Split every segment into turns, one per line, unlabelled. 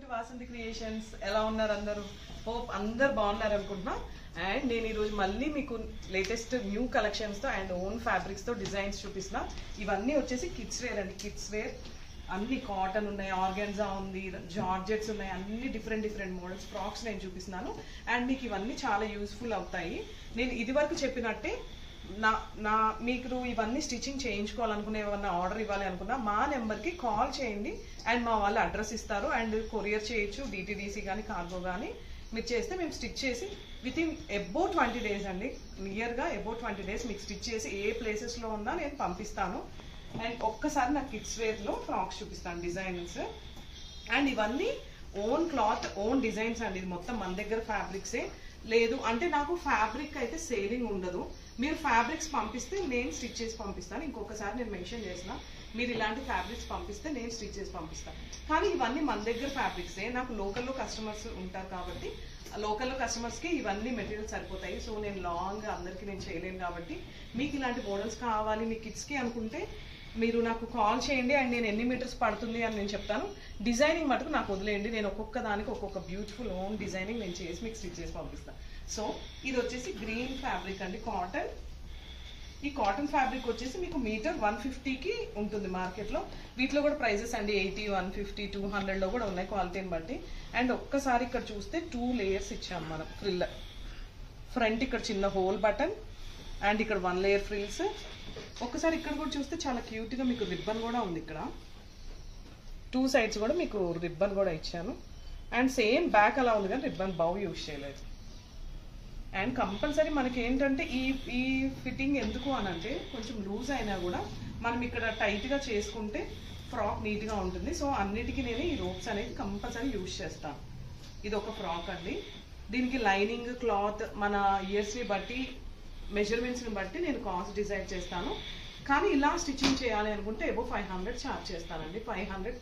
To Vasanthi creations ఎలా ఉన్నారు అందరూ హోప్ అందరు బాగున్నారు అనుకుంటున్నా అండ్ నేను ఈరోజు మళ్ళీ మీకు లేటెస్ట్ న్యూ కలెక్షన్స్తో అండ్ ఓన్ ఫ్యాబ్రిక్స్తో డిజైన్స్ చూపిస్తున్నా ఇవన్నీ వచ్చేసి కిడ్స్ వేర్ అండి కిడ్స్ వేర్ అన్ని కాటన్ ఉన్నాయి ఆర్గాన్జా ఉంది జార్జెట్స్ ఉన్నాయి అన్ని డిఫరెంట్ డిఫరెంట్ మోడల్స్ ఫ్రాక్స్ నేను చూపిస్తున్నాను అండ్ మీకు ఇవన్నీ చాలా యూస్ఫుల్ అవుతాయి నేను ఇది వరకు చెప్పినట్టే నా నా మీకు ఇవన్నీ స్టిచ్చింగ్ చేయించుకోవాలనుకునే ఏమన్నా ఆర్డర్ ఇవ్వాలి అనుకున్నా మా నెంబర్కి కాల్ చేయండి అండ్ మా వాళ్ళు అడ్రస్ ఇస్తారు అండ్ కొరియర్ చేయొచ్చు డిటీడీసీ కానీ కార్గో కానీ మీరు చేస్తే మేము స్టిచ్ చేసి within above twenty days అండి నియర్గా ఎబో ట్వంటీ డేస్ మీకు స్టిచ్ చేసి ఏ ప్లేసెస్లో ఉన్నా నేను పంపిస్తాను అండ్ ఒక్కసారి నాకు కిడ్స్ వేర్లో ఫ్రాక్స్ చూపిస్తాను డిజైన్స్ అండ్ ఇవన్నీ ఓన్ క్లాత్ ఓన్ డిజైన్స్ అండి ఇది మొత్తం మన దగ్గర ఫ్యాబ్రిక్సే లేదు అంటే నాకు ఫ్యాబ్రిక్ అయితే సేలింగ్ ఉండదు మీరు ఫ్యాబ్రిక్స్ పంపిస్తే నేను స్టిచ్ చేసి పంపిస్తాను ఇంకొకసారి నేను మెన్షన్ చేసిన మీరు ఇలాంటి ఫ్యాబ్రిక్స్ పంపిస్తే నేను స్టిచ్ చేసి పంపిస్తాను కానీ ఇవన్నీ మన దగ్గర ఫ్యాబ్రిక్సే నాకు లోకల్లో కస్టమర్స్ ఉంటారు కాబట్టి లోకల్లో కస్టమర్స్కి ఇవన్నీ మెటీరియల్స్ సరిపోతాయి సో నేను లాంగ్ అందరికీ నేను చేయలేను కాబట్టి మీకు ఇలాంటి మోడల్స్ కావాలి మీ కిడ్స్కి అనుకుంటే మీరు నాకు కాల్ చేయండి అండ్ నేను ఎన్ని మీటర్స్ పడుతుంది అని నేను చెప్తాను డిజైనింగ్ మటుకు నాకు వదిలేయండి నేను ఒక్కొక్క దానికి ఒక్కొక్క బ్యూటిఫుల్ ఓన్ డిజైనింగ్ నేను చేసి మీకు స్టిచ్ చేసి పంపిస్తాను సో ఇది వచ్చేసి గ్రీన్ ఫ్యాబ్రిక్ అండి కాటన్ ఈ కాటన్ ఫ్యాబ్రిక్ వచ్చేసి మీకు మీటర్ వన్ ఫిఫ్టీకి ఉంటుంది మార్కెట్లో వీటిలో కూడా ప్రైజెస్ అండి ఎయిటీ వన్ ఫిఫ్టీ టూ హండ్రెడ్లో కూడా ఉన్నాయి క్వాలిటీని బట్టి అండ్ ఒక్కసారి ఇక్కడ చూస్తే టూ లేయర్స్ ఇచ్చాం మనం ఫ్రిల్ ఫ్రంట్ ఇక్కడ చిన్న హోల్ బటన్ అండ్ ఇక్కడ వన్ లేయర్ ఫ్రిల్స్ ఒక్కసారి ఇక్కడ కూడా చూస్తే చాలా క్యూట్గా మీకు రిబ్బన్ కూడా ఉంది ఇక్కడ టూ సైడ్స్ కూడా మీకు రిబ్బన్ కూడా ఇచ్చాను అండ్ సేమ్ బ్యాక్ అలా ఉంది కానీ రిబ్బన్ బౌ యూజ్ చేయలేదు అండ్ కంపల్సరీ మనకి ఏంటంటే ఈ ఈ ఫిట్టింగ్ ఎందుకు అని అంటే కొంచెం లూజ్ అయినా కూడా మనం ఇక్కడ టైట్గా చేసుకుంటే ఫ్రాక్ నీట్గా ఉంటుంది సో అన్నిటికీ నేను ఈ రోప్స్ అనేది కంపల్సరీ యూజ్ చేస్తాను ఇది ఒక ఫ్రాక్ అండి దీనికి లైనింగ్ క్లాత్ మన ఇయర్స్ని బట్టి మెజర్మెంట్స్ని బట్టి నేను కాస్ట్ డిసైడ్ చేస్తాను కానీ ఇలా స్టిచ్చింగ్ చేయాలి అనుకుంటే ఏవో ఫైవ్ హండ్రెడ్ ఛార్జ్ చేస్తానండి ఫైవ్ హండ్రెడ్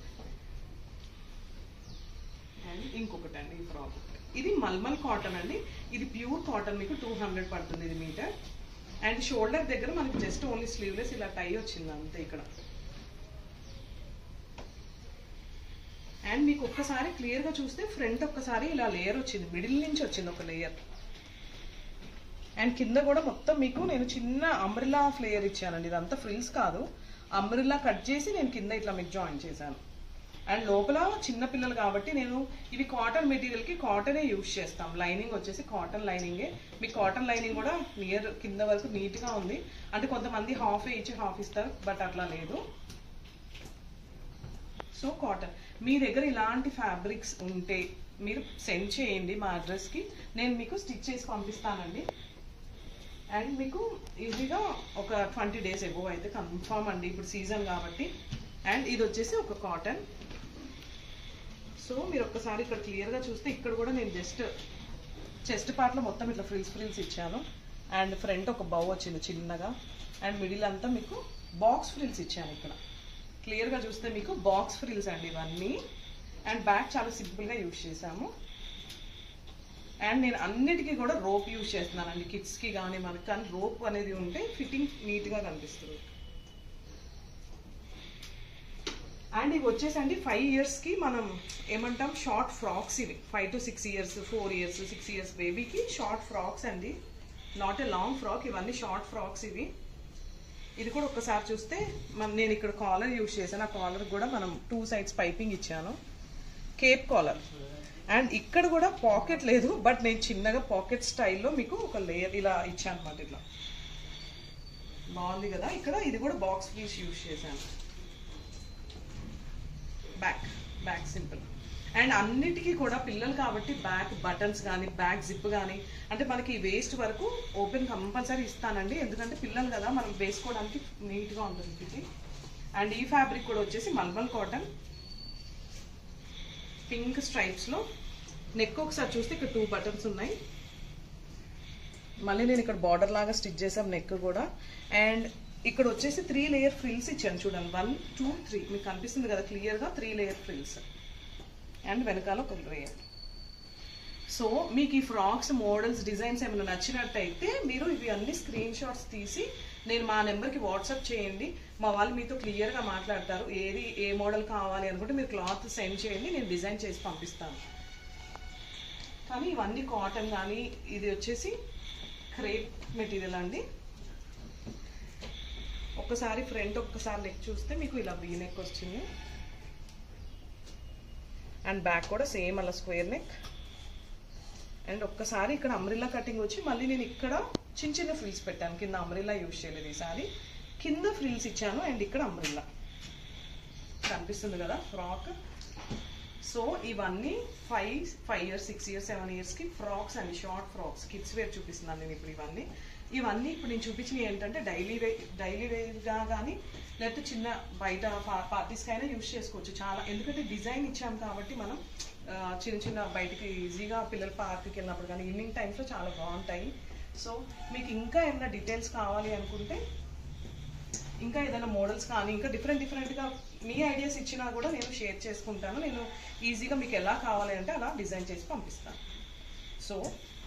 అండ్ ఇంకొకటి అండి ఈ ఫ్రాక్ ఇది మల్మల్ కాటన్ అండి ఇది ప్యూర్ కాటన్ మీకు టూ హండ్రెడ్ పడుతుంది ఇది మీటర్ అండ్ షోల్డర్ దగ్గర మనకి జస్ట్ ఓన్లీ స్లీవ్లెస్ ఇలా టై వచ్చింది అంతే ఇక్కడ అండ్ మీకు ఒక్కసారి క్లియర్గా చూస్తే ఫ్రంట్ ఒక్కసారి ఇలా లేయర్ వచ్చింది మిడిల్ నుంచి వచ్చింది ఒక లేయర్ అండ్ కింద కూడా మొత్తం మీకు నేను చిన్న అంబ్రిల్లా ఫ్లేయర్ ఇచ్చానండి ఇదంతా ఫ్రిల్స్ కాదు అంబ్రిల్లా కట్ చేసి నేను కింద ఇట్లా మీకు జాయిన్ చేశాను అండ్ లోపల చిన్న పిల్లలు కాబట్టి నేను ఇవి కాటన్ మెటీరియల్కి కాటనే యూజ్ చేస్తాం లైనింగ్ వచ్చేసి కాటన్ లైనింగే మీ కాటన్ లైనింగ్ కూడా నియర్ కింద వరకు నీట్గా ఉంది అంటే కొంతమంది హాఫ్ ఇచ్చి హాఫ్ ఇస్తారు బట్ అట్లా లేదు సో కాటన్ మీ దగ్గర ఇలాంటి ఫ్యాబ్రిక్స్ ఉంటే మీరు సెండ్ చేయండి మా అడ్రస్కి నేను మీకు స్టిచ్ చేసి పంపిస్తానండి అండ్ మీకు ఈజీగా ఒక ట్వంటీ డేస్ ఎబో అయితే కన్ఫామ్ అండి ఇప్పుడు సీజన్ కాబట్టి అండ్ ఇది వచ్చేసి ఒక కాటన్ సో మీరు ఒక్కసారి ఇక్కడ క్లియర్గా చూస్తే ఇక్కడ కూడా నేను జస్ట్ చెస్ట్ పార్ట్లో మొత్తం ఇట్లా ఫ్రిల్స్ ఫ్రిల్స్ ఇచ్చాను అండ్ ఫ్రంట్ ఒక బౌ వచ్చింది చిన్నగా అండ్ మిడిల్ అంతా మీకు బాక్స్ ఫ్రిల్స్ ఇచ్చాను ఇక్కడ క్లియర్గా చూస్తే మీకు బాక్స్ ఫ్రిల్స్ అండి ఇవన్నీ అండ్ బ్యాక్ చాలా సింపుల్గా యూజ్ చేసాము అండ్ నేను అన్నిటికీ కూడా రోప్ యూజ్ చేస్తున్నానండి కిడ్స్కి కానీ మనకి కానీ రోప్ అనేది ఉంటే ఫిట్టింగ్ నీట్గా కనిపిస్తుంది అండ్ ఇవి వచ్చేసండి ఫైవ్ ఇయర్స్కి మనం ఏమంటాం షార్ట్ ఫ్రాక్స్ ఇవి five to six years four years six years బేబీకి షార్ట్ ఫ్రాక్స్ అండి నాట్ ఏ లాంగ్ ఫ్రాక్ ఇవన్నీ షార్ట్ ఫ్రాక్స్ ఇవి ఇది కూడా ఒక్కసారి చూస్తే మనం నేను ఇక్కడ కాలర్ యూజ్ చేశాను ఆ కాలర్ కూడా మనం టూ సైడ్స్ పైపింగ్ ఇచ్చాను కేప్ కాలర్ అండ్ ఇక్కడ కూడా పాకెట్ లేదు బట్ నేను చిన్నగా పాకెట్ స్టైల్లో మీకు ఒక లేయర్ ఇలా ఇచ్చాను అనమాట ఇట్లా బాగుంది కదా ఇక్కడ ఇది కూడా బాక్స్ పీస్ యూజ్ చేశాను బ్యాక్ బ్యాక్ సింపుల్ అండ్ అన్నిటికీ కూడా పిల్లలు కాబట్టి బ్యాక్ బటన్స్ కానీ బ్యాక్ జిప్ కానీ అంటే మనకి వేస్ట్ వరకు ఓపెన్ కంపల్సరీ ఇస్తానండి ఎందుకంటే పిల్లలు కదా మనం వేసుకోవడానికి నీట్గా ఉంటుంది ఇది అండ్ ఈ ఫ్యాబ్రిక్ కూడా వచ్చేసి మల్మల్ కాటన్ పింక్ స్ట్రైప్స్లో నెక్ ఒకసారి చూస్తే ఇక్కడ టూ బటన్స్ ఉన్నాయి మళ్ళీ నేను ఇక్కడ బార్డర్ లాగా స్టిచ్ చేసాం నెక్ కూడా అండ్ ఇక్కడ వచ్చేసి త్రీ లేయర్ ఫ్రిల్స్ ఇచ్చాను చూడండి వన్ టూ త్రీ మీకు కనిపిస్తుంది కదా క్లియర్గా త్రీ లేయర్ ఫ్రిల్స్ అండ్ వెనకాల ఒక లేయర్ సో మీకు ఈ ఫ్రాక్స్ మోడల్స్ డిజైన్స్ ఏమైనా నచ్చినట్టయితే మీరు ఇవి అన్ని స్క్రీన్ షాట్స్ తీసి నేను మా నెంబర్కి వాట్సాప్ చేయండి మా వాళ్ళు మీతో క్లియర్గా మాట్లాడతారు ఏది ఏ మోడల్ కావాలి అనుకుంటే మీరు క్లాత్ సెండ్ చేయండి నేను డిజైన్ చేసి పంపిస్తాను కానీ ఇవన్నీ కాటన్ కానీ ఇది వచ్చేసి క్రేప్ మెటీరియల్ అండి ఒక్కసారి ఫ్రంట్ ఒక్కసారి నెక్ చూస్తే మీకు ఇలా వీ నెక్ వచ్చింది అండ్ బ్యాక్ కూడా సేమ్ అలా స్క్వేర్ నెక్ అండ్ ఒక్కసారి ఇక్కడ అమ్రిల్లా కటింగ్ వచ్చి మళ్ళీ నేను ఇక్కడ చిన్న చిన్న ఫ్రిల్స్ పెట్టాను కింద అమ్రిల్లా యూజ్ చేయలేదు ఈసారి కింద ఫ్రిల్స్ ఇచ్చాను అండ్ ఇక్కడ అమ్రిల్లా కనిపిస్తుంది కదా ఫ్రాక్ సో ఇవన్నీ five five years six years seven ఇయర్స్కి ఫ్రాక్స్ అండి షార్ట్ ఫ్రాక్స్ కిడ్స్ వేర్ చూపిస్తున్నాను నేను ఇప్పుడు ఇవన్నీ ఇవన్నీ ఇప్పుడు నేను చూపించినవి ఏంటంటే డైలీ వే డైలీ వేర్గా కానీ లేకపోతే చిన్న బయట పార్టీస్కి అయినా యూజ్ చేసుకోవచ్చు చాలా ఎందుకంటే డిజైన్ ఇచ్చాం కాబట్టి మనం ఆ, చిన్న చిన్న బయటికి ఈజీగా పిల్లల పార్క్కి వెళ్ళినప్పుడు కానీ ఈవినింగ్ టైమ్స్లో చాలా బాగుంటాయి సో మీకు ఇంకా ఏమైనా డీటెయిల్స్ కావాలి అనుకుంటే ఇంకా ఏదైనా మోడల్స్ కానీ ఇంకా డిఫరెంట్ డిఫరెంట్గా మీ ఐడియాస్ ఇచ్చినా కూడా నేను షేర్ చేసుకుంటాను నేను ఈజీగా మీకు ఎలా కావాలి అంటే అలా డిజైన్ చేసి పంపిస్తాను సో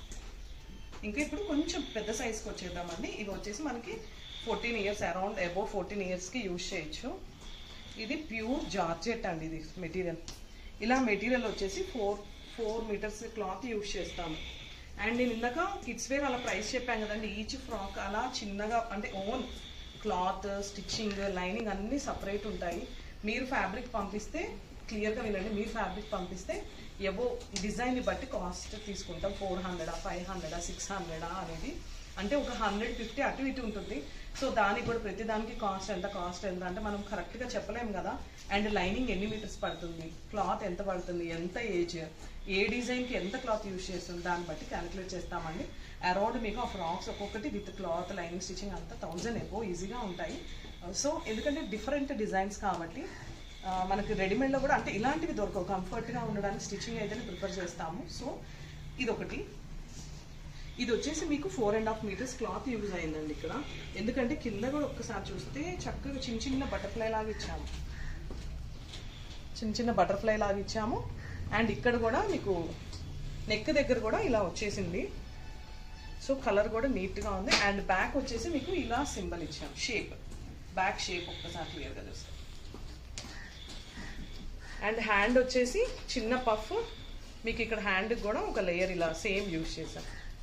ఇంకా ఇప్పుడు కొంచెం పెద్ద సైజ్కి వచ్చేద్దామండి ఇవి వచ్చేసి మనకి fourteen years around above fourteen ఇయర్స్కి యూజ్ చేయొచ్చు ఇది ప్యూర్ జార్జెట్ అండి ఇది మెటీరియల్ ఇలా మెటీరియల్ వచ్చేసి four four metres cloth use చేస్తాము అండ్ నేను ఇందాక కిడ్స్ వేర్ అలా ప్రైస్ చెప్పాను కదండి ఈచ్ ఫ్రాక్ అలా చిన్నగా అంటే ఓన్ క్లాత్ స్టిచ్చింగ్ లైనింగ్ అన్నీ సపరేట్ ఉంటాయి మీరు ఫ్యాబ్రిక్ పంపిస్తే క్లియర్గా వినండి మీరు ఫ్యాబ్రిక్ పంపిస్తే ఎవో డిజైన్ని బట్టి కాస్ట్ తీసుకుంటాం ఫోర్ హండ్రెడా ఫైవ్ హండ్రెడా సిక్స్ హండ్రెడా అనేది అంటే ఒక హండ్రెడ్ ఫిఫ్టీ అటు ఇటు ఉంటుంది సో దానికి కూడా ప్రతి దానికి కాస్ట్ ఎంత కాస్ట్ ఎంత అంటే మనం కరెక్ట్గా చెప్పలేము కదా అండ్ లైనింగ్ ఎన్ని మీటర్స్ పడుతుంది క్లాత్ ఎంత పడుతుంది ఎంత ఏజ్ ఏ డిజైన్కి ఎంత క్లాత్ యూజ్ చేస్తుంది దాన్ని బట్టి క్యాలిక్యులేట్ చేస్తామండి అరౌండ్ మీకు ఆ ఫ్రాక్స్ ఒక్కొక్కటి విత్ క్లాత్ లైనింగ్ స్టిచ్చింగ్ అంతా థౌజండ్ ఎబో ఈజీగా ఉంటాయి సో ఎందుకంటే డిఫరెంట్ డిజైన్స్ కాబట్టి ఆ, మనకి రెడీమేడ్లో కూడా అంటే ఇలాంటివి దొరకవు కంఫర్ట్గా ఉండడానికి స్టిచ్చింగ్ అయితేనే ప్రిఫర్ చేస్తాము సో ఇది ఒకటి ఇది వచ్చేసి మీకు four and half metres cloth use అయిందండి ఇక్కడ ఎందుకంటే కింద కూడా ఒక్కసారి చూస్తే చక్కగా చిన్న చిన్న బటర్ఫ్లై లాగా ఇచ్చాము చిన్న చిన్న బటర్ఫ్లై లాగా ఇచ్చాము అండ్ ఇక్కడ కూడా మీకు నెక్ దగ్గర కూడా ఇలా వచ్చేసింది సో కలర్ కూడా నీట్గా ఉంది అండ్ బ్యాక్ వచ్చేసి మీకు ఇలా సింబల్ ఇచ్చాం షేప్ బ్యాక్ షేప్ ఒక్కసారి క్లియర్గా చూస్తాం అండ్ హ్యాండ్ వచ్చేసి చిన్న పఫ్ మీకు ఇక్కడ హ్యాండ్ కూడా ఒక లేయర్ ఇలా సేమ్ యూజ్ చేశాం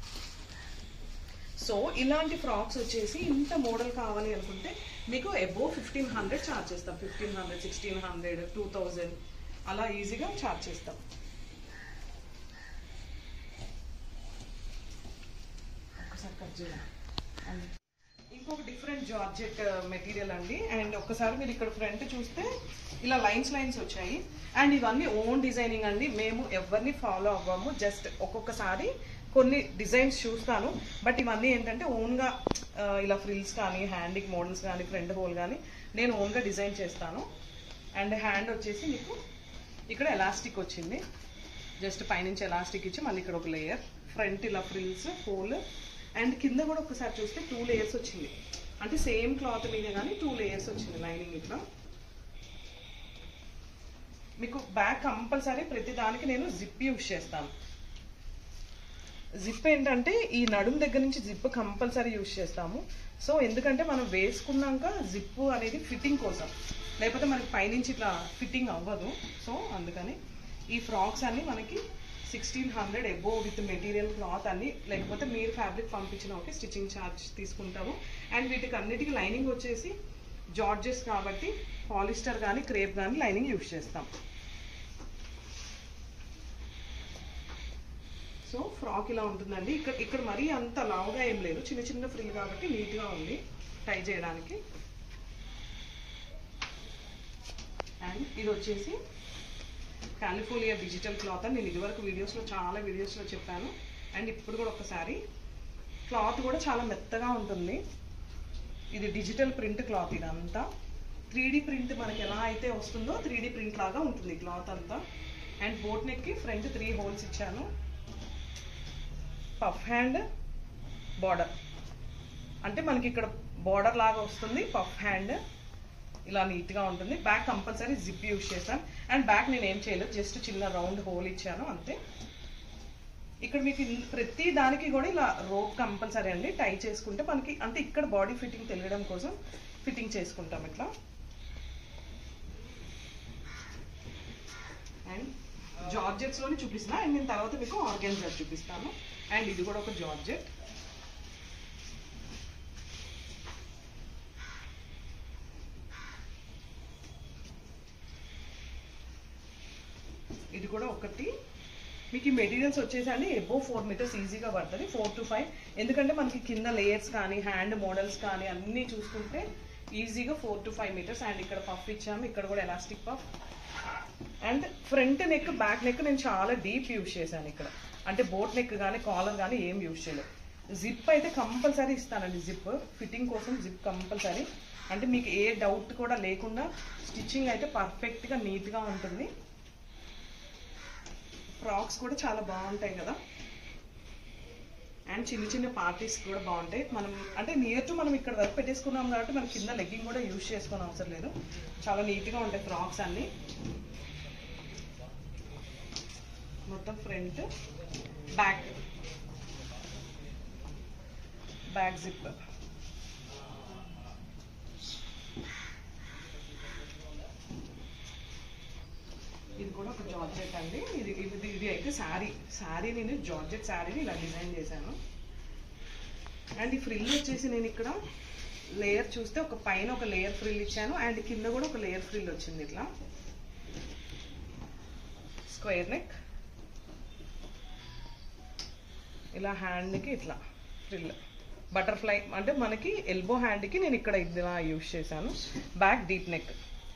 సో ఇలాంటి ఫ్రాక్స్ వచ్చేసి ఇంత మోడల్ కావాలి అనుకుంటే మీకు అబోవ్ ఫిఫ్టీన్ హండ్రెడ్ ఛార్జ్ చేస్తాం fifteen hundred sixteen hundred two thousand అలా ఈజీగా ఛార్జ్ చేస్తాం ఒక్కసారి కట్ చేయాలి అండ్ ఇంకొక డిఫరెంట్ జార్జెట్ మెటీరియల్ అండి అండ్ ఒక్కసారి మీరు ఇక్కడ ఫ్రంట్ చూస్తే ఇలా లైన్స్ లైన్స్ వచ్చాయి అండ్ ఇవన్నీ ఓన్ డిజైనింగ్ అండి మేము ఎవరిని ఫాలో అవ్వము జస్ట్ ఒక్కొక్కసారి కొన్ని డిజైన్స్ చూస్తాను బట్ ఇవన్నీ ఏంటంటే ఓన్గా ఇలా ఫ్రిల్స్ కానీ హ్యాండింగ్ మోడల్స్ కానీ ఫ్రంట్ హోల్ కానీ నేను ఓన్గా డిజైన్ చేస్తాను అండ్ హ్యాండ్ వచ్చేసి మీకు ఇక్కడ ఎలాస్టిక్ వచ్చింది జస్ట్ పైనుంచి ఎలాస్టిక్ ఇచ్చి మళ్ళీ ఇక్కడ ఒక లేయర్ ఫ్రంట్ ఇలా ఫ్రిల్స్ హోల్ అండ్ కింద కూడా ఒకసారి చూస్తే టూ లేయర్స్ వచ్చింది అంటే సేమ్ క్లాత్ మీద కానీ టూ లేయర్స్ వచ్చింది లైనింగ్ ఇట్లా మీకు బ్యాక్ కంపల్సరీ ప్రతి దానికి నేను జిప్ యూజ్ చేస్తాను జిప్ ఏంటంటే ఈ నడుం దగ్గర నుంచి జిప్ కంపల్సరీ యూజ్ చేస్తాము సో ఎందుకంటే మనం వేసుకున్నాక జిప్ అనేది ఫిట్టింగ్ కోసం లేకపోతే మనకి పైనుంచి ఇట్లా ఫిట్టింగ్ అవ్వదు సో అందుకని ఈ ఫ్రాక్స్ అన్ని మనకి sixteen hundred above with material cloth అన్ని లేకపోతే మీరు ఫ్యాబ్రిక్ పంపించిన ఓకే స్టిచ్చింగ్ ఛార్జ్ తీసుకుంటాము అండ్ వీటికి అన్నిటికీ లైనింగ్ వచ్చేసి జార్జెస్ కాబట్టి పాలిస్టర్ కానీ క్రేప్ కానీ లైనింగ్ యూజ్ చేస్తాం సో ఫ్రాక్ ఇలా ఉంటుందండి ఇక్కడ ఇక్కడ మరీ అంత లావుగా ఏం లేదు చిన్న చిన్న ఫ్రిల్ కాబట్టి నీట్గా ఉంది టై చేయడానికి అండ్ ఇది వచ్చేసి కాలిఫోర్నియా డిజిటల్ క్లాత్ అని నేను ఇదివరకు వీడియోస్లో చాలా వీడియోస్లో చెప్పాను అండ్ ఇప్పుడు కూడా ఒకసారి క్లాత్ కూడా చాలా మెత్తగా ఉంటుంది ఇది డిజిటల్ ప్రింట్ క్లాత్ ఇదంతా త్రీ ప్రింట్ మనకి ఎలా అయితే వస్తుందో త్రీ ప్రింట్ లాగా ఉంటుంది క్లాత్ అంతా అండ్ బోట్ నెక్కి ఫ్రంట్ త్రీ హోల్స్ ఇచ్చాను పఫ్ హ్యాండ్ బార్డర్ అంటే మనకి ఇక్కడ బార్డర్ లాగా వస్తుంది పఫ్ హ్యాండ్ ఇలా నీట్గా ఉంటుంది బ్యాక్ కంపల్సరీ జిప్ యూజ్ చేశాను అండ్ బ్యాక్ నేను ఏం చేయలేదు జస్ట్ చిన్న రౌండ్ హోల్ ఇచ్చాను అంతే ఇక్కడ మీకు ఇన్- ప్రతి దానికి కూడా ఇలా రోప్ కంపల్సరీ అండి టై చేసుకుంటే మనకి అంటే ఇక్కడ బాడీ ఫిట్టింగ్ తెలియడం కోసం ఫిట్టింగ్ చేసుకుంటాం ఇట్లా అండ్ జార్జెట్స్ లోనే చూపిస్తున్నా అండ్ నేను తర్వాత మీకు ఆర్గెన్జా చూపిస్తాను అండ్ ఇది కూడా ఒక జార్జెట్ ఇది కూడా ఒకటి మీకు ఈ మెటీరియల్స్ వచ్చేసండి ఎబో ఫోర్ మీటర్స్ ఈజీగా పడుతుంది ఫోర్ టు ఫైవ్ ఎందుకంటే మనకి కింద లేయర్స్ కానీ హ్యాండ్ మోడల్స్ కానీ అన్నీ చూసుకుంటే ఈజీగా four to five metres and ఇక్కడ పఫ్ ఇచ్చాము ఇక్కడ కూడా elastic puff and front neck back neck నేను చాలా డీప్ యూజ్ చేశాను ఇక్కడ అంటే బోట్ నెక్ కానీ కాలర్ కానీ ఏం యూజ్ చేయలేదు జిప్ అయితే కంపల్సరీ ఇస్తానండి జిప్ ఫిట్టింగ్ కోసం జిప్ కంపల్సరీ అంటే మీకు ఏ డౌట్ కూడా లేకుండా స్టిచ్చింగ్ అయితే పర్ఫెక్ట్గా నీట్గా ఉంటుంది ఫ్రాక్స్ కూడా చాలా బాగుంటాయి కదా అండ్ చిన్న చిన్న పార్టీస్ కూడా బాగుంటాయి మనం అంటే నియర్ టు మనం ఇక్కడ వరకు పెట్టేసుకున్నాం కాబట్టి మనం కింద లెగ్గింగ్ కూడా యూజ్ చేసుకోని అవసరం లేదు చాలా నీట్గా ఉంటాయి ఫ్రాక్స్ అన్నీ మొత్తం ఫ్రంట్ బ్యాక్ బ్యాక్ జిప్ ఇది కూడా ఒక జార్జెట్ అండి ఇది ఇది ఇది అయితే శారీ శారీ నేను జార్జెట్ శారీని ఇలా డిజైన్ చేశాను అండ్ ఈ ఫ్రిల్ వచ్చేసి నేను ఇక్కడ లేయర్ చూస్తే ఒక పైన ఒక లేయర్ ఫ్రిల్ ఇచ్చాను అండ్ కింద కూడా ఒక లేయర్ ఫ్రిల్ వచ్చింది ఇట్లా స్క్వేర్ నెక్ ఇలా హ్యాండ్కి ఇట్లా ఫ్రిల్ బటర్ఫ్లై అంటే మనకి ఎల్బో హ్యాండ్కి నేను ఇక్కడ ఇలా యూజ్ చేశాను బ్యాక్ డీప్ నెక్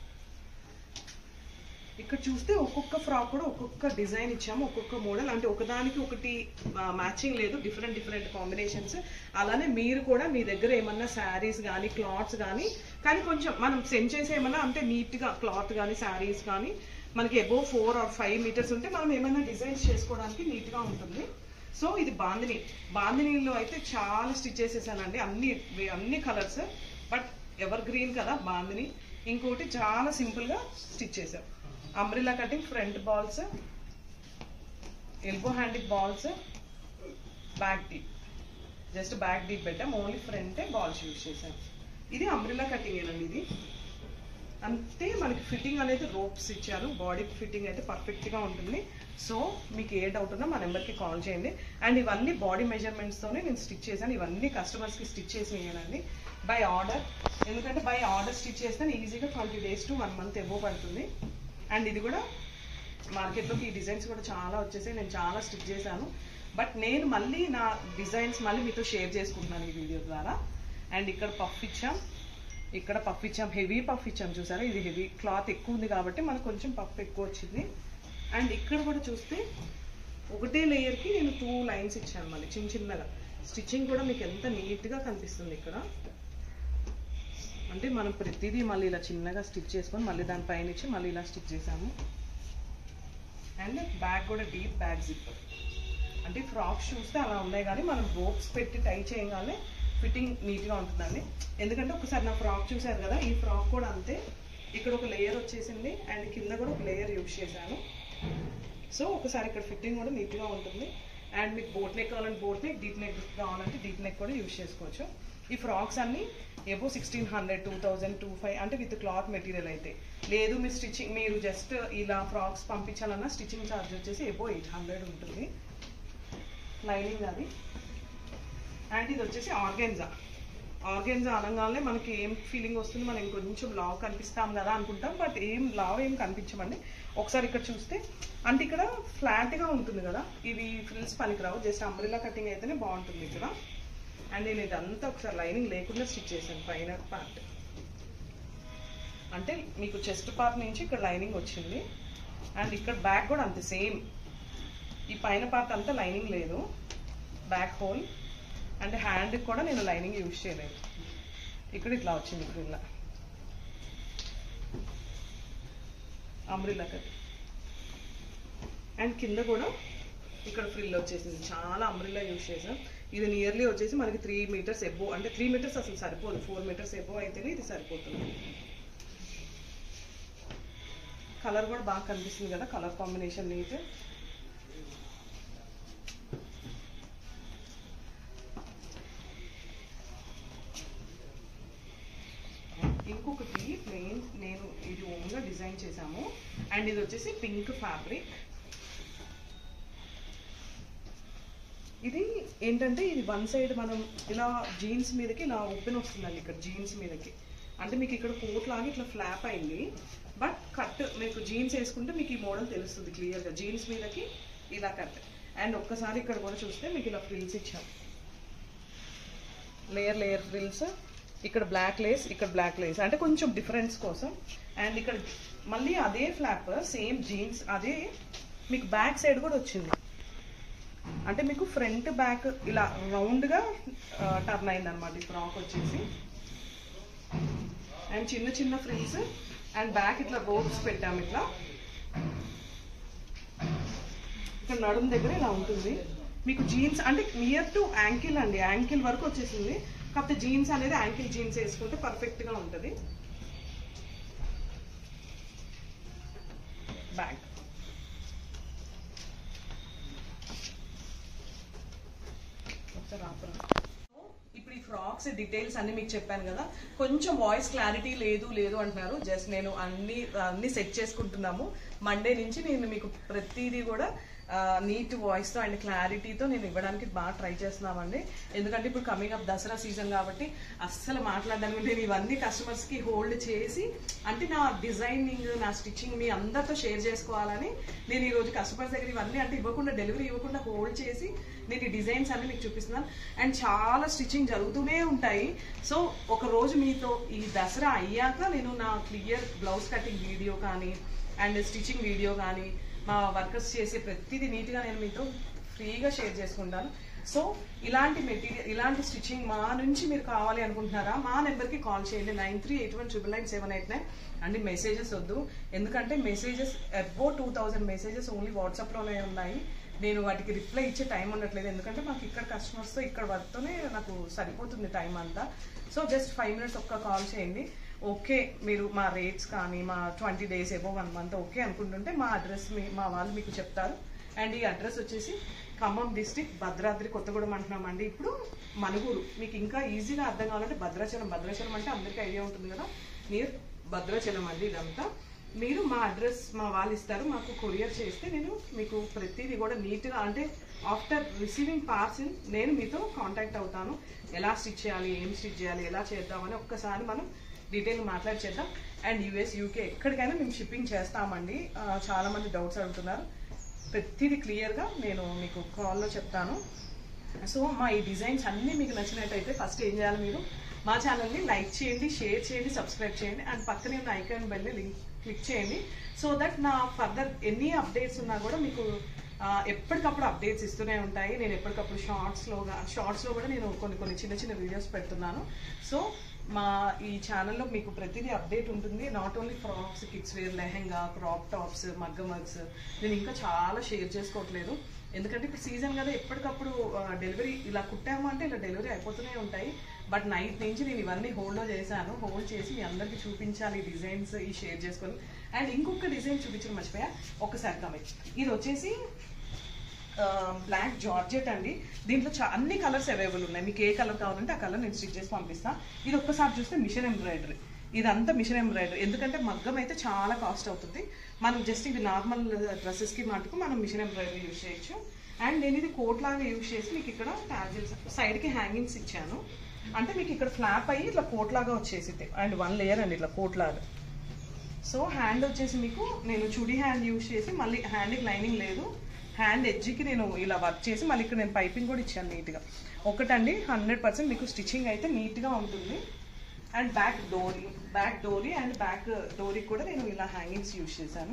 ఇక్కడ చూస్తే ఒక్కొక్క ఫ్రాక్ కూడా ఒక్కొక్క డిజైన్ ఇచ్చాము ఒక్కొక్క మోడల్ అంటే ఒకదానికి ఒకటి మ్యాచింగ్ లేదు డిఫరెంట్ డిఫరెంట్ కాంబినేషన్స్ అలానే మీరు కూడా మీ దగ్గర ఏమన్నా శారీస్ కానీ క్లాత్స్ కానీ కానీ కొంచెం మనం సెండ్ చేసే ఏమన్నా అంటే నీట్గా క్లాత్ కానీ శారీస్ కానీ మనకి above four or five metres ఉంటే మనం ఏమైనా డిజైన్స్ చేసుకోవడానికి నీట్గా ఉంటుంది సో ఇది బాందిని బాందినీలో అయితే చాలా స్టిచ్ చేసేసానండి అన్ని అన్ని కలర్స్ బట్ ఎవర్ గ్రీన్ కదా బాందిని ఇంకోటి చాలా సింపుల్గా స్టిచ్ చేసాం umbrella cutting front balls elbow హ్యాండిక్ balls back deep just back deep పెట్టాం ఓన్లీ ఫ్రంటే బాల్స్ యూజ్ చేసాం ఇది అంబ్రిలా కటింగ్ ఏనండి ఇది అంతే మనకి ఫిట్టింగ్ అనేది రోప్స్ ఇచ్చారు బాడీ ఫిట్టింగ్ అయితే పర్ఫెక్ట్గా ఉంటుంది సో మీకు ఏ డౌట్ ఉన్నా మా నెంబర్కి కాల్ చేయండి అండ్ ఇవన్నీ బాడీ మెజర్మెంట్స్తోనే నేను స్టిచ్ చేశాను ఇవన్నీ కస్టమర్స్కి స్టిచ్ చేసినాయనండి బై ఆర్డర్ ఎందుకంటే బై ఆర్డర్ స్టిచ్ చేస్తే ఈజీగా twenty days to one month above పడుతుంది అండ్ ఇది కూడా మార్కెట్లోకి ఈ డిజైన్స్ కూడా చాలా వచ్చేసాయి నేను చాలా స్టిచ్ చేశాను బట్ నేను మళ్ళీ నా డిజైన్స్ మళ్ళీ మీతో షేర్ చేసుకుంటున్నాను ఈ వీడియో ద్వారా అండ్ ఇక్కడ పఫ్ ఇచ్చాం ఇక్కడ పఫ్ ఇచ్చాం హెవీ పఫ్ ఇచ్చాం చూసారా ఇది హెవీ క్లాత్ ఎక్కువ ఉంది కాబట్టి మనకు కొంచెం పఫ్ ఎక్కువ వచ్చింది అండ్ ఇక్కడ కూడా చూస్తే ఒకటే లేయర్కి నేను టూ లైన్స్ ఇచ్చాను మళ్ళీ చిన్న చిన్నగా స్టిచ్చింగ్ కూడా మీకు ఎంత నీట్గా కనిపిస్తుంది ఇక్కడ అంటే మనం ప్రతిదీ మళ్ళీ ఇలా చిన్నగా స్టిచ్ చేసుకొని మళ్ళీ దానిపైన ఇచ్చి మళ్ళీ ఇలా స్టిచ్ చేసాము అండ్ బ్యాగ్ కూడా డీప్ బ్యాగ్ జిప్ అంటే ఫ్రాక్స్ చూస్తే అలా ఉన్నాయి కానీ మనం రోప్స్ పెట్టి టై చేయగానే ఫిట్టింగ్ నీట్గా ఉంటుందండి ఎందుకంటే ఒకసారి నా ఫ్రాక్ చూసారు కదా ఈ ఫ్రాక్ కూడా అంతే ఇక్కడ ఒక లేయర్ వచ్చేసింది అండ్ కింద కూడా ఒక లేయర్ యూజ్ చేశాను సో ఒకసారి ఇక్కడ ఫిట్టింగ్ కూడా నీట్గా ఉంటుంది అండ్ మీకు బోట్ నెక్ కావాలంటే బోట్ నెక్ డీప్ నెక్ కావాలంటే డీప్ నెక్ కూడా యూజ్ చేసుకోవచ్చు ఈ ఫ్రాక్స్ అన్ని ఏవో sixteen hundred two thousand two five అంటే విత్ క్లాత్ మెటీరియల్ అయితే లేదు మీ స్టిచ్చింగ్ మీరు జస్ట్ ఇలా ఫ్రాక్స్ పంపించాలన్నా స్టిచ్చింగ్ ఛార్జ్ వచ్చేసి ఏవో ఎయిట్ హండ్రెడ్ ఉంటుంది లైనింగ్ అది అండ్ ఇది వచ్చేసి ఆర్గెన్జా ఆర్గెన్జా అనగానే మనకి ఏం ఫీలింగ్ వస్తుంది మనం ఇంకొంచెం లావ్ కనిపిస్తాం కదా అనుకుంటాం బట్ ఏం లావ్ ఏం కనిపించమండి ఒకసారి ఇక్కడ చూస్తే అంటే ఇక్కడ ఫ్లాట్గా ఉంటుంది కదా ఇవి ఫ్రిల్స్ పనికిరావు జస్ట్ అంబ్రిలా కటింగ్ అయితేనే బాగుంటుంది ఇక్కడ అండ్ నేను ఇదంతా ఒకసారి లైనింగ్ లేకుండా స్టిచ్ చేశాను పైన పార్ట్ అంటే మీకు చెస్ట్ పార్ట్ నుంచి ఇక్కడ లైనింగ్ వచ్చింది అండ్ ఇక్కడ బ్యాక్ కూడా అంతే సేమ్ ఈ పైన పార్ట్ అంతా లైనింగ్ లేదు బ్యాక్ హోల్ అండ్ హ్యాండ్ కూడా నేను లైనింగ్ యూజ్ చేయలేదు ఇక్కడ ఇట్లా వచ్చింది ఇప్పుడు ఇలా అంబ్రిల్లా కట్ అండ్ కింద కూడా ఇక్కడ ఫ్రిల్ వచ్చేసింది చాలా అంబ్రిల్లా యూజ్ చేసాం ఇది నియర్లీ వచ్చేసి మనకి త్రీ మీటర్స్ ఎబో అంటే త్రీ మీటర్స్ అసలు సరిపోదు ఫోర్ మీటర్స్ ఎబో అయితేనే ఇది సరిపోతుంది కలర్ కూడా బాగా కనిపిస్తుంది కదా కలర్ కాంబినేషన్ నీట్ చూపిస్తాము అండ్ ఇది వచ్చేసి పింక్ ఫ్యాబ్రిక్ ఇది ఏంటంటే ఇది వన్ సైడ్ మనం ఇలా జీన్స్ మీదకి ఇలా ఓపెన్ వస్తుందండి ఇక్కడ జీన్స్ మీదకి అంటే మీకు ఇక్కడ కోట్ లాగా ఇట్లా ఫ్లాప్ అయింది బట్ కట్ మీకు జీన్స్ వేసుకుంటే మీకు ఈ మోడల్ తెలుస్తుంది క్లియర్గా జీన్స్ మీదకి ఇలా కట్ అండ్ ఒక్కసారి ఇక్కడ కూడా చూస్తే మీకు ఇలా ఫ్రిల్స్ ఇచ్చాం లేయర్ లేయర్ ఫ్రిల్స్ ఇక్కడ బ్లాక్ లేస్ ఇక్కడ బ్లాక్ లేస్ అంటే కొంచెం డిఫరెన్స్ కోసం అండ్ ఇక్కడ మళ్ళీ అదే ఫ్లాప్ సేమ్ జీన్స్ అదే మీకు బ్యాక్ సైడ్ కూడా వచ్చింది అంటే మీకు ఫ్రంట్ బ్యాక్ ఇలా రౌండ్గా టర్న్ అయింది అనమాట ఈ ఫ్రాక్ వచ్చేసి అండ్ చిన్న చిన్న ఫ్రిల్స్ అండ్ బ్యాక్ ఇట్లా రోప్స్ పెట్టాము ఇట్లా ఇక్కడ నడుము దగ్గర ఇలా ఉంటుంది మీకు జీన్స్ అంటే నియర్ టు యాంకిల్ అండి యాంకిల్ వరకు వచ్చేసింది కాకపోతే జీన్స్ అనేది యాంకిల్ జీన్స్ వేసుకుంటే పర్ఫెక్ట్ గా ఉంటుంది బ్యాగ్ ఒకసారి ఆపరా. ఇప్పుడు ఈ ఫ్రాక్స్ డీటెయిల్స్ అన్ని మీకు చెప్పాను కదా కొంచెం వాయిస్ క్లారిటీ లేదు లేదు అంటున్నారు జస్ట్ నేను అన్ని అన్ని సెట్ చేసుకుంటున్నాము మండే నుంచి నేను మీకు ప్రతిదీ కూడా నీట్ వాయిస్తో అండ్ క్లారిటీతో నేను ఇవ్వడానికి బాగా ట్రై చేస్తున్నామండి ఎందుకంటే ఇప్పుడు కమింగ్ అప్ దసరా సీజన్ కాబట్టి అస్సలు మాట్లాడడానికి నేను ఇవన్నీ కస్టమర్స్కి హోల్డ్ చేసి అంటే నా డిజైనింగ్ నా స్టిచ్చింగ్ మీ అందరితో షేర్ చేసుకోవాలని నేను ఈరోజు కస్టమర్స్ దగ్గర ఇవన్నీ అంటే ఇవ్వకుండా డెలివరీ ఇవ్వకుండా హోల్డ్ చేసి నేను ఈ డిజైన్స్ అన్ని మీకు చూపిస్తున్నాను అండ్ చాలా స్టిచ్చింగ్ జరుగుతూనే ఉంటాయి సో ఒక రోజు మీతో ఈ దసరా అయ్యాక నేను నా క్లియర్ బ్లౌజ్ కటింగ్ వీడియో కానీ అండ్ స్టిచ్చింగ్ వీడియో కానీ మా వర్కర్స్ చేసే ప్రతిదీ నీట్గా నేను మీతో ఫ్రీగా షేర్ చేసుకుంటాను సో ఇలాంటి మెటీరియల్ ఇలాంటి స్టిచ్చింగ్ మా నుంచి మీరు కావాలి అనుకుంటున్నారా మా నెంబర్కి కాల్ చేయండి nine three eight one triple nine seven eight nine and messages వద్దు ఎందుకంటే messages above two thousand messages only వాట్సాప్లోనే ఉన్నాయి నేను వాటికి రిప్లై ఇచ్చే టైం ఉండట్లేదు ఎందుకంటే మాకు ఇక్కడ కస్టమర్స్తో ఇక్కడ వర్క్తోనే నాకు సరిపోతుంది టైం అంతా సో జస్ట్ ఫైవ్ మినిట్స్ ఒక్క కాల్ చేయండి ఓకే మీరు మా రేట్స్ కానీ మా ట్వంటీ డేస్ ఏవో వన్ మంత్ ఓకే అనుకుంటుంటే మా అడ్రస్ మీ మా వాళ్ళు మీకు చెప్తారు అండ్ ఈ అడ్రస్ వచ్చేసి ఖమ్మం డిస్టిక్ భద్రాద్రి కొత్తగూడెం అంటున్నామండి ఇప్పుడు మనుగూరు మీకు ఇంకా ఈజీగా అర్థం కావాలంటే భద్రాచలం భద్రాచలం అంటే అందరికీ ఐడియా ఉంటుంది కదా నియర్ భద్రాచలం అండి ఇదంతా మీరు మా అడ్రస్ మా వాళ్ళు ఇస్తారు మాకు కొరియర్ చేస్తే నేను మీకు ప్రతిదీ కూడా నీట్గా అంటే ఆఫ్టర్ రిసీవింగ్ పార్సిల్ నేను మీతో కాంటాక్ట్ అవుతాను ఎలా స్టిచ్ చేయాలి ఏం స్టిచ్ చేయాలి ఎలా చేద్దామని ఒక్కసారి మనం డీటెయిల్ మాట్లాడి చేద్దాం అండ్ యూఎస్ యూకే ఎక్కడికైనా మేము షిప్పింగ్ చేస్తామండి ఆ, చాలా మంది డౌట్స్ అడుగుతున్నారు ప్రతిదీ క్లియర్గా నేను మీకు కాల్లో చెప్తాను సో మా ఈ డిజైన్స్ అన్నీ మీకు నచ్చినట్టయితే ఫస్ట్ ఏం చేయాలి మీరు మా ఛానల్ని లైక్ చేయండి షేర్ చేయండి సబ్స్క్రైబ్ చేయండి అండ్ పక్కనే ఉన్న ఐకాన్ బెల్ని లింక్ క్లిక్ చేయండి సో దట్ నా ఫర్దర్ ఎన్ని అప్డేట్స్ ఉన్నా కూడా మీకు ఆ, ఎప్పటికప్పుడు అప్డేట్స్ ఇస్తూనే ఉంటాయి నేను ఎప్పటికప్పుడు షార్ట్స్లో షార్ట్స్లో కూడా నేను కొన్ని కొన్ని చిన్న చిన్న వీడియోస్ పెడుతున్నాను సో మా ఈ ఛానల్లో మీకు ప్రతిదీ అప్డేట్ ఉంటుంది not only frocks kids wear lehenga crop tops మగ్గం వర్క్స్ నేను ఇంకా చాలా షేర్ చేసుకోవట్లేదు ఎందుకంటే ఇప్పుడు సీజన్ కదా ఎప్పటికప్పుడు డెలివరీ ఇలా కుట్టాము అంటే ఇలా డెలివరీ అయిపోతూనే ఉంటాయి బట్ నైట్ నుంచి నేను ఇవన్నీ హోల్డ్లో చేశాను హోల్డ్ చేసి మీ అందరికీ చూపించాలి ఈ డిజైన్స్ ఈ షేర్ చేసుకొని అండ్ ఇంకొక డిజైన్ చూపించడం మర్చిపోయా ఒకసారి కమెంట్ ఇది వచ్చేసి బ్లాక్ జార్జెట్ అండి దీంట్లో చా అన్ని కలర్స్ అవైలబుల్ ఉన్నాయి మీకు ఏ కలర్ కావాలంటే ఆ కలర్ నేను స్టిచ్ చేసి పంపిస్తాను ఇది ఒక్కసారి చూస్తే మిషన్ ఎంబ్రాయిడరీ ఇదంతా మిషన్ ఎంబ్రాయిడరీ ఎందుకంటే మగ్గం అయితే చాలా కాస్ట్ అవుతుంది మనం జస్ట్ ఇది నార్మల్ డ్రెస్సెస్కి మటుకు మనం మిషన్ ఎంబ్రాయిడరీ యూజ్ చేయొచ్చు అండ్ నేను ఇది కోట్ లాగా యూజ్ చేసి మీకు ఇక్కడ ట్యాజిల్స్ సైడ్కి హ్యాంగింగ్స్ ఇచ్చాను అంటే మీకు ఇక్కడ ఫ్లాప్ అయ్యి ఇట్లా కోట్ లాగా వచ్చేసింది అండ్ వన్ లేయర్ అండి ఇట్లా కోట్ లాగా సో హ్యాండ్ వచ్చేసి మీకు నేను చుడి హ్యాండ్ యూజ్ చేసి మళ్ళీ హ్యాండ్కి లైనింగ్ లేదు హ్యాండ్ ఎడ్జ్కి నేను ఇలా వర్క్ చేసి మళ్ళీ ఇక్కడ నేను పైపింగ్ కూడా ఇచ్చాను నీట్గా ఒకటండి హండ్రెడ్ పర్సెంట్ మీకు స్టిచ్చింగ్ అయితే నీట్గా ఉంటుంది and back dori back dori and back dori కూడా నేను ఇలా హ్యాంగింగ్స్ యూజ్ చేశాను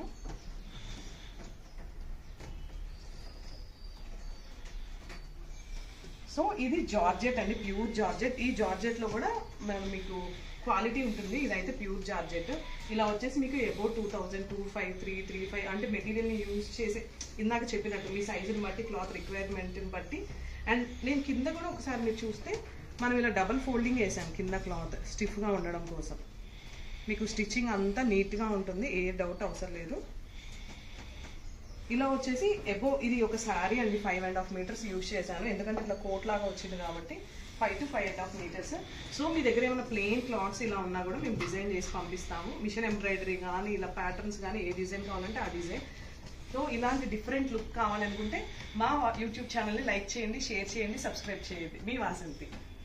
సో ఇది జార్జెట్ అండి ప్యూర్ జార్జెట్ ఈ జార్జెట్ లో కూడా మేము మీకు క్వాలిటీ ఉంటుంది ఇదైతే ప్యూర్ జార్జెట్ ఇలా వచ్చేసి మీకు above two thousand two five three three five అంటే మెటీరియల్ని యూజ్ చేసి ఇందాక చెప్పినట్టు మీ సైజుని బట్టి క్లాత్ రిక్వైర్మెంట్ని బట్టి అండ్ నేను కింద కూడా ఒకసారి మీరు చూస్తే మనం ఇలా డబల్ ఫోల్డింగ్ వేసాం కింద క్లాత్ స్టిఫ్గా ఉండడం కోసం మీకు స్టిచ్చింగ్ అంతా నీట్గా ఉంటుంది ఏ డౌట్ అవసరం లేదు ఇలా వచ్చేసి ఎబో ఇది ఒక శారీ అండి five and half metres use చేశాను ఎందుకంటే ఇట్లా కోట్ లాగా వచ్చింది కాబట్టి five to five and half metres so మీ దగ్గర ఏమైనా ప్లెయిన్ క్లాత్స్ ఇలా ఉన్నా కూడా మేము డిజైన్ చేసి పంపిస్తాము మిషన్ ఎంబ్రాయిడరీ కానీ ఇలా ప్యాటర్న్స్ కానీ ఏ డిజైన్ కావాలంటే ఆ డిజైన్ సో ఇలాంటి డిఫరెంట్ లుక్ కావాలనుకుంటే మా యూట్యూబ్ ఛానల్ని లైక్ చేయండి షేర్ చేయండి సబ్స్క్రైబ్ చేయండి మీ వాసంతి